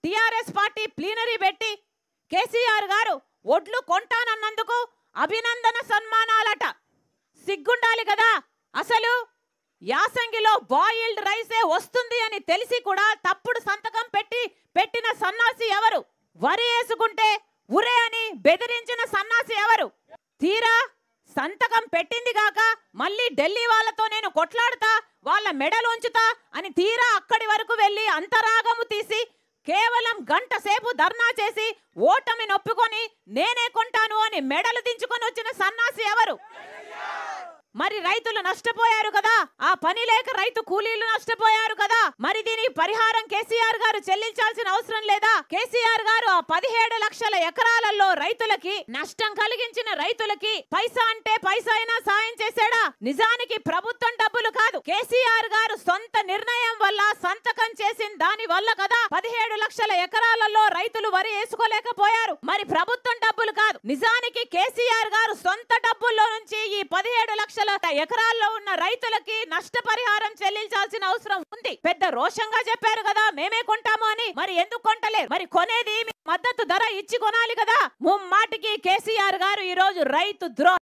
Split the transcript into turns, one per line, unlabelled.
TRS party plenary పెట్టి కేసీఆర్ గారు ఒడ్లు కొంటానన్నందుకు అభినందన సన్మానాలట సిగ్గుండాలి కదా అసలు యాసంగిలో బాయిల్డ్ రైసే వస్తుంది అని తెలిసి కూడా తప్పుడు సంతకం పెట్టి పెట్టిన సన్నాసి ఎవరు వరి వేసుకుంటే ఉరే అని బెదిరించిన సన్నాసి ఎవరు తీరా సంతకం పెట్టింది గాక మళ్ళీ ఢిల్లీ వాళ్ళతో నేను కొట్లాడుతా వాళ్ళ మెడలు ఉంచుతా అని తీరా అక్కడి వరకు వెళ్ళి అంతరాగము తీసి కేవలం గంట సేపు ధర్నా చేసి ఓటమి నొప్పుకొని నేనే కొంటాను అని మెడలు దించుకొని వచ్చిన సన్నాసి ఎవరు మరి రైతులు నష్టపోయారు కదా ఆ పని లేక రైతు కూలీలు నష్టపోయారు కదా మరి దీనికి పరిహారం కేసీఆర్ గారు చెల్లించాల్సిన అవసరం లేదా కేసీఆర్ గారు ఆ పదిహేడు లక్షల ఎకరాలలో రైతులకి నష్టం కలిగించిన రైతులకి పైసా అంటే పైసా అయినా సాయం చేశాడా నిజానికి ప్రభుత్వం డబ్బులు కాదు కేసీఆర్ గారు సొంత నిర్ణయం వల్ల సంతకం చేసిన దాని వల్ల కదా పదిహేడు లక్షల ఎకరాలలో రైతులు వరి వేసుకోలేకపోయారు మరి ప్రభుత్వం డబ్బులు కాదు నిజానికి కేసీఆర్ గారు సొంత డబ్బుల్లో నుంచి ఈ పదిహేడు లక్షల ఎకరాల్లో ఉన్న రైతులకి నష్టపరిహారం చెల్లించాల్సిన అవసరం ఉంది పెద్ద రోషంగా చెప్పారు కదా మేమే కొంటాము అని మరి ఎందుకు కొంటలేరు మరి కొనేది మీ మద్దతు ధర ఇచ్చి కొనాలి కదా ముమ్మాటికి కేసీఆర్ గారు ఈ రోజు రైతు ద్రోహ